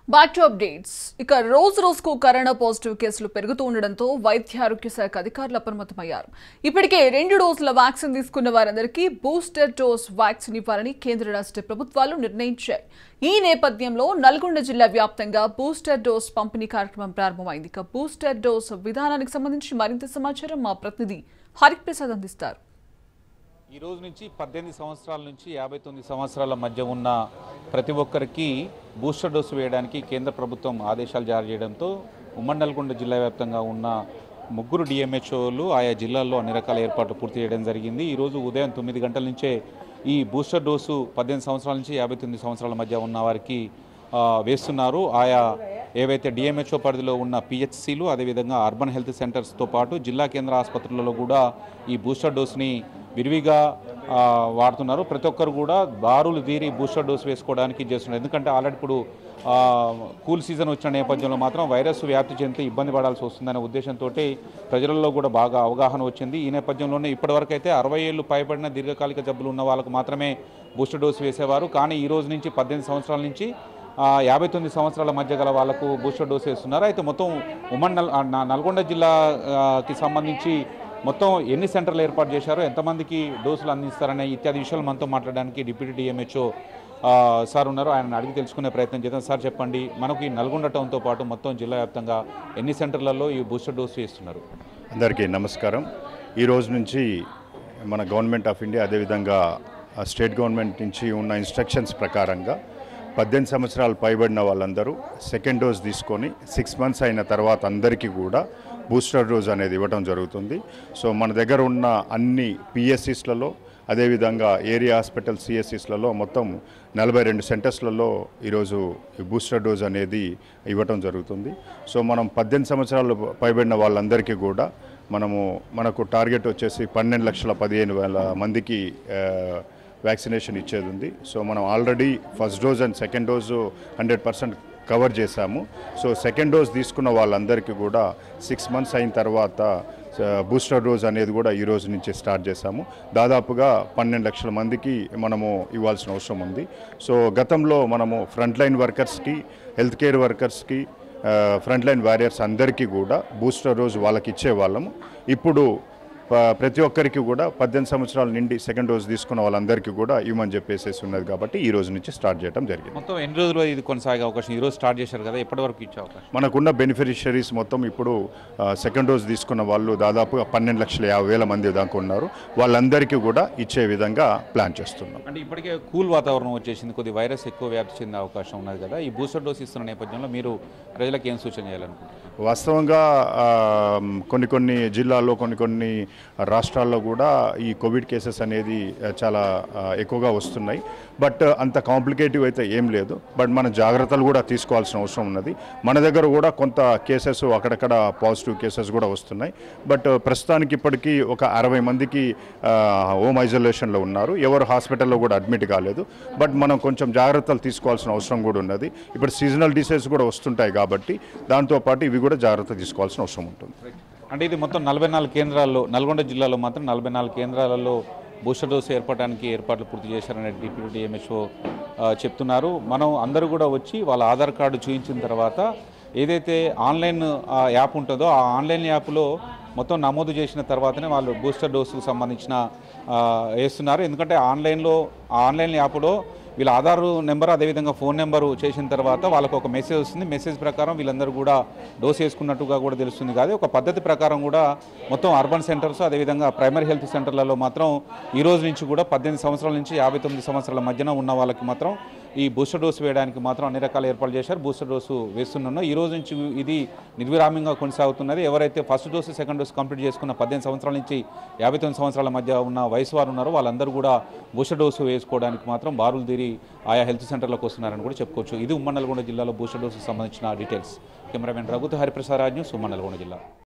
back to updates ఇక రోజు రోజుకు కరోనా పాజిటివ్ కేసులు పెరుగుతూ ఉండడంతో వైద్య ఆరోగ్య శాఖ అధికారులు అప్రమత్తమయ్యారు ఇప్పటికే రెండు డోసుల వ్యాక్సిన్ తీసుకున్న వారందరికీ బూస్టర్ డోస్ వ్యాక్సిన్ ఇవ్వాలని కేంద్ర రాష్ట్ర ప్రభుత్వాలు నిర్ణయించాయి ఈ నేపథ్యంలో నల్గొండ జిల్లా వ్యాప్తంగా బూస్టర్ డోస్ పంపిణీ కార్యక్రమం ప్రారంభమైంది ఇక బూస్టర్ డోస్ విధానానికి సంబంధించి మరింత సమాచారం మా ప్రతినిధి హరిప్రసాద్ అందిస్తారు ఈ రోజు నుంచి పద్దెనిమిది సంవత్సరాల నుంచి యాభై తొమ్మిది సంవత్సరాల మధ్య ఉన్న ప్రతి ఒక్కరికి బూస్టర్ డోసు వేయడానికి కేంద్ర ప్రభుత్వం ఆదేశాలు జారీ చేయడంతో ఉమ్మడి నల్గొండ జిల్లా వ్యాప్తంగా ఉన్న ముగ్గురు డిఎంహెచ్ఓలు ఆయా జిల్లాల్లో అన్ని రకాల ఏర్పాట్లు పూర్తి చేయడం జరిగింది ఈరోజు ఉదయం తొమ్మిది గంటల నుంచే ఈ బూస్టర్ డోసు పద్దెనిమిది సంవత్సరాల నుంచి యాభై తొమ్మిది సంవత్సరాల మధ్య ఉన్న వారికి ఆ, వేస్తున్నారు ఆయా ఏవైతే డిఎంహెచ్ఓ పరిధిలో ఉన్న పిహెచ్సిలు అదేవిధంగా అర్బన్ హెల్త్ సెంటర్స్తో పాటు జిల్లా కేంద్ర ఆసుపత్రులలో కూడా ఈ బూస్టర్ డోస్ని విరివిగా ఆ, వాడుతున్నారు ప్రతి ఒక్కరు కూడా బారులు తీరి బూస్టర్ డోస్ వేసుకోవడానికి చేస్తున్నారు ఎందుకంటే ఆల్రెడీ ఇప్పుడు ఆ, కూల్ సీజన్ వచ్చిన నేపథ్యంలో మాత్రం వైరస్ వ్యాప్తి చెందితే ఇబ్బంది పడాల్సి వస్తుందనే ఉద్దేశంతో ప్రజలలో కూడా బాగా అవగాహన వచ్చింది ఈ నేపథ్యంలోనే ఇప్పటివరకు అయితే అరవై ఏళ్ళు పైబడిన దీర్ఘకాలిక జబ్బులు ఉన్న వాళ్ళకు మాత్రమే బూస్టర్ డోస్ వేసేవారు కానీ ఈ రోజు నుంచి పద్దెనిమిది సంవత్సరాల నుంచి ఆ, యాభై తొమ్మిది సంవత్సరాల మధ్య గల వాళ్ళకు బూస్టర్ డోస్ వేస్తున్నారు అయితే మొత్తం ఉమ్మడి నల్ ఆ, నా- నల్గొండ జిల్లాకి సంబంధించి మొత్తం ఎన్ని సెంటర్లు ఏర్పాటు చేశారో ఎంతమందికి డోసులు అందిస్తారనే ఇత్యాది విషయాలు మనతో మాట్లాడడానికి డిప్యూటీ డిఎంహెచ్ఓ సార్ ఉన్నారు ఆయన అడిగి తెలుసుకునే ప్రయత్నం చేద్దాం సార్ చెప్పండి మనకు ఈ నల్గొండ టౌన్తో పాటు మొత్తం జిల్లా వ్యాప్తంగా ఎన్ని సెంటర్లలో ఈ బూస్టర్ డోసు వేస్తున్నారు అందరికీ నమస్కారం ఈ రోజు నుంచి మన గవర్నమెంట్ ఆఫ్ ఇండియా అదేవిధంగా ఆ స్టేట్ గవర్నమెంట్ నుంచి ఉన్న ఇన్స్ట్రక్షన్స్ ప్రకారంగా పద్దెనిమిది సంవత్సరాలు పైబడిన వాళ్ళందరూ సెకండ్ డోస్ తీసుకొని సిక్స్ మంత్స్ అయిన తర్వాత అందరికీ కూడా బూస్టర్ డోస్ అనేది ఇవ్వడం జరుగుతుంది సో మన దగ్గర ఉన్న అన్ని పిఎస్సిస్లలో అదేవిధంగా ఏరియా హాస్పిటల్ సిఎస్సిస్లలో మొత్తం నలభై రెండు సెంటర్స్లలో ఈరోజు ఈ బూస్టర్ డోస్ అనేది ఇవ్వటం జరుగుతుంది సో మనం పద్దెనిమిది సంవత్సరాలు పైబడిన వాళ్ళందరికీ కూడా మనము మనకు టార్గెట్ వచ్చేసి పన్నెండు లక్షల పదిహేను వేల మందికి ఆ, వ్యాక్సినేషన్ ఇచ్చేది ఉంది సో మనం already first dose and second dose hundred percent cover చేశాము సో సెకండ్ డోస్ తీసుకున్న వాళ్ళందరికీ కూడా సిక్స్ మంత్స్ అయిన తర్వాత ఆ, బూస్టర్ డోస్ అనేది కూడా ఈ రోజు నుంచి స్టార్ట్ చేశాము దాదాపుగా పన్నెండు లక్షల మందికి మనము ఇవ్వాల్సిన అవసరం ఉంది సో గతంలో మనము ఫ్రంట్ లైన్ వర్కర్స్కి హెల్త్ కేర్ వర్కర్స్కి ఫ్రంట్ లైన్ వారియర్స్ అందరికీ కూడా బూస్టర్ డోస్ వాళ్ళకి ఇచ్చేవాళ్ళము ఇప్పుడు ప- ప్రతి ఒక్కరికి కూడా పద్దెనిమిది సంవత్సరాల నుండి సెకండ్ డోస్ తీసుకున్న వాళ్ళందరికీ కూడా ఇవ్వమని చెప్పేసి ఉన్నది కాబట్టి ఈ రోజు నుంచి స్టార్ట్ చేయడం జరిగింది మొత్తం ఎన్ని రోజులు ఇది కొనసాగే అవకాశం ఈరోజు స్టార్ట్ చేశారు కదా ఎప్పటి వరకు ఇచ్చే అవకాశం మనకున్న బెనిఫిషరీస్ మొత్తం ఇప్పుడు ఆ, సెకండ్ డోస్ తీసుకున్న వాళ్ళు దాదాపుగా పన్నెండు లక్షల యాభై వేల మంది దాకా ఉన్నారు వాళ్ళందరికీ కూడా ఇచ్చే విధంగా ప్లాన్ చేస్తున్నాం అంటే ఇప్పటికే కూల్ వాతావరణం వచ్చేసింది కొద్ది వైరస్ ఎక్కువ వ్యాప్తి చెందే అవకాశం ఉన్నది కదా ఈ బూస్టర్ డోస్ ఇస్తున్న నేపథ్యంలో మీరు ప్రజలకు ఏం సూచన చేయాలనుకుంటున్నారు వాస్తవంగా ఆ, కొన్ని కొన్ని జిల్లాల్లో కొన్ని కొన్ని రాష్ట్రాల్లో కూడా ఈ కోవిడ్ కేసెస్ అనేది ఆ, చాలా ఆ, ఎక్కువగా వస్తున్నాయి బట్ అంత కాంప్లికేటివ్ అయితే ఏం లేదు బట్ మన జాగ్రత్తలు కూడా తీసుకోవాల్సిన అవసరం ఉన్నది మన దగ్గర కూడా కొంత కేసెస్ అక్కడక్కడ పాజిటివ్ కేసెస్ కూడా వస్తున్నాయి బట్ ప్రస్తుతానికి ఇప్పటికీ ఒక అరవై మందికి ఆ, హోమ్ ఐసోలేషన్లో ఉన్నారు ఎవరు హాస్పిటల్లో కూడా అడ్మిట్ కాలేదు బట్ మనం కొంచెం జాగ్రత్తలు తీసుకోవాల్సిన అవసరం కూడా ఉన్నది ఇప్పుడు సీజనల్ డిసీజ్ కూడా వస్తుంటాయి కాబట్టి దాంతోపాటు ఇవి కూడా జాగ్రత్త తీసుకోవాల్సిన అవసరం ఉంటుంది అంటే ఇది మొత్తం నలభై నాలుగు కేంద్రాల్లో నల్గొండ జిల్లాలో మాత్రం నలభై నాలుగు కేంద్రాలలో బూస్టర్ డోసు ఏర్పడడానికి ఏర్పాట్లు పూర్తి చేశారని డిప్యూటీ డిఎంహెచ్ఓ చెప్తున్నారు మనం అందరూ కూడా వచ్చి వాళ్ళ ఆధార్ కార్డు చూపించిన తర్వాత ఏదైతే ఆన్లైన్ ఆ, యాప్ ఉంటుందో ఆ ఆన్లైన్ యాప్లో మొత్తం నమోదు చేసిన తర్వాతనే వాళ్ళు బూస్టర్ డోసుకు సంబంధించిన ఆ, వేస్తున్నారు ఎందుకంటే ఆన్లైన్లో ఆ ఆన్లైన్ యాప్లో వీళ్ళ ఆధార్ నెంబర్ అదేవిధంగా ఫోన్ నెంబరు చేసిన తర్వాత వాళ్ళకు ఒక మెసేజ్ వస్తుంది మెసేజ్ ప్రకారం వీళ్ళందరూ కూడా డోస్ వేసుకున్నట్టుగా కూడా తెలుస్తుంది కాదు ఒక పద్ధతి ప్రకారం కూడా మొత్తం అర్బన్ సెంటర్స్ అదేవిధంగా ప్రైమరీ హెల్త్ సెంటర్లలో మాత్రం ఈ రోజు నుంచి కూడా పద్దెనిమిది సంవత్సరాల నుంచి యాభై తొమ్మిది సంవత్సరాల మధ్యన ఉన్న వాళ్ళకి మాత్రం ఈ బూస్టర్ డోసు వేయడానికి మాత్రం అన్ని రకాల ఏర్పాట్లు చేశారు బూస్టర్ డోసు వేస్తున్నాను ఈ రోజు నుంచి ఇది నిర్విరామంగా కొనసాగుతున్నది ఎవరైతే first dose second dose complete చేసుకున్న పద్దెనిమిది సంవత్సరాల నుంచి యాభై తొమ్మిది సంవత్సరాల మధ్య ఉన్న వయసు వారు ఉన్నారో వాళ్ళందరూ కూడా బూస్టర్ డోసు వేసుకోవడానికి మాత్రం బారులు తీరి ఆయా హెల్త్ సెంటర్లకు వస్తున్నారని కూడా చెప్పుకోవచ్చు ఇది ఉమ్మడి నల్గొండ జిల్లాలో బూస్టర్ డోసుకు సంబంధించిన డీటెయిల్స్ కెమెరామెన్ రఘుత్ హరిప్రసాద్ రాజ్ న్యూస్ ఉమ్మడి నల్గొండ జిల్లా